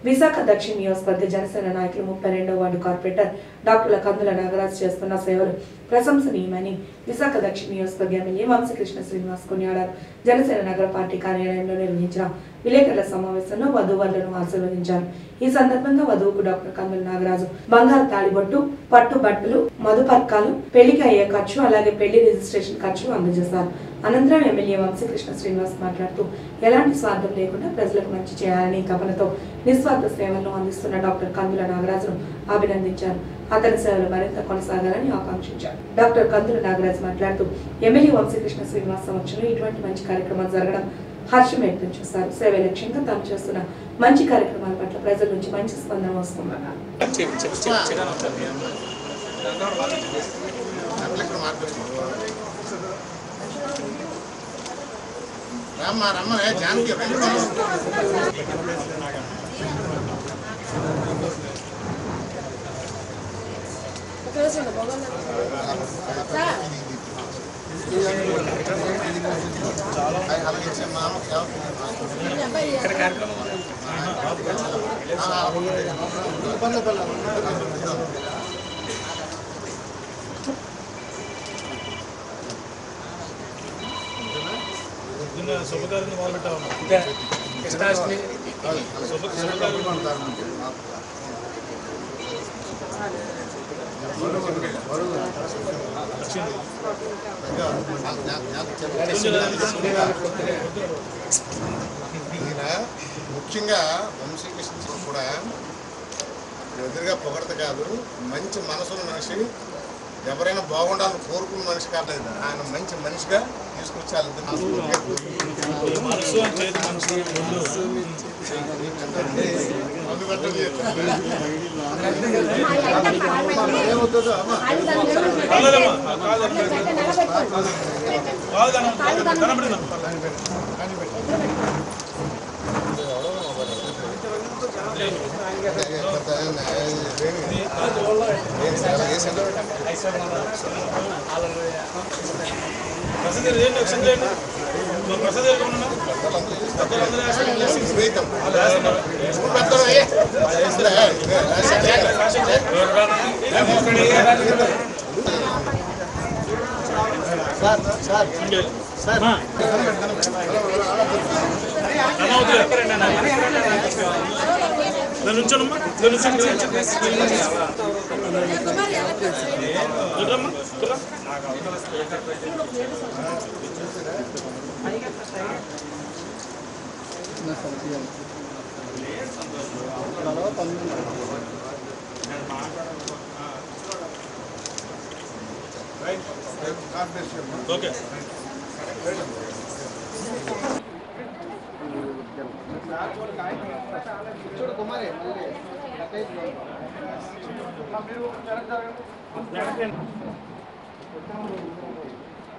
విశాఖ దక్షిణ నియోజకవర్గ జనసేన నాయకులు ముప్పై రెండవ వార్డు కార్పొరేటర్ డాక్టర్ల కందుల నాగరాజ్ చేస్తున్న సేవలు ప్రశంసనీయమని విశాఖ దక్షిణ నియోజకవర్గ ఎమ్మెల్యే వంశకృష్ణ శ్రీనివాస్ కొనియాడారు జనసేన నగర పార్టీ కార్యాలయంలో నిర్వహించిన విలేకరుల సమావేశంలో వధువరులను ఆశీర్వదించారు ఈ సందర్భంగా వధువుకు డాక్టర్ కందుల నాగరాజు బంగారు తాళిబొట్టు పట్టు బట్టలు మధుపర్కాలు పెళ్లికి అయ్యే ఖర్చు అలాగే పెళ్లి రిజిస్ట్రేషన్ ఖర్చు అందజేశారు అనంతరం ఎమ్మెల్యే వంశకృష్ణ శ్రీనివాస్ మాట్లాడుతూ ఎలాంటి స్వార్థం లేకుండా ప్రజలకు మంచి చేయాలని తపనతో నిస్వార్థ సేవలను అందిస్తున్న డాక్టర్ కందుల నాగరాజును అభినందించారు అతని సేవలు మరింత కొనసాగాలని ఆకాంక్షించారు డాక్టర్ కందుల నాగరాజు మాట్లాడుతూ ఎమ్మెల్యే వంశకృష్ణ శ్రీనివాస్ సమక్షంలో ఇటువంటి మంచి కార్యక్రమాలు జరగడం హర్షం వ్యక్తం చేశారు సేవ లక్ష్యంగా తాము చేస్తున్న మంచి కార్యక్రమాల పట్ల ప్రజల నుంచి మంచి స్పందన వస్తుందన్నారు రమ్మ రమ్మ జానకి రండి అలాగే మామ పొద్దున్న శుభకార్యం మొదలు పెట్టాము కృష్ణాష్టమి ఈయన ముఖ్యంగా వంశీకృష్ణ కూడా ఎదురుగా పొగడత కాదు మంచి మనసున్న మనిషి ఎవరైనా బాగుండాలని కోరుకున్న మనిషి కాదు ఆయన మంచి మనిషిగా తీసుకొచ్చాలి ఈ మనసు అని చేతి మనసు మందు పెట్టండి. కాదమ్మా కాదు కనబడింది ప్రసాద్ గారు ఏంటి ఒకసారి చేయండి మా ప్రసాద్ గారు ఉన్నా పెద్దలందరూ వేస్తారు. ద్వైతం. పెట్టండి, ఏ. అన్న వద్దులే. దాని ఉంచానమ్మా దాని ఉంచండి ఇట్రమ్మా ఇట్రా. ఓకే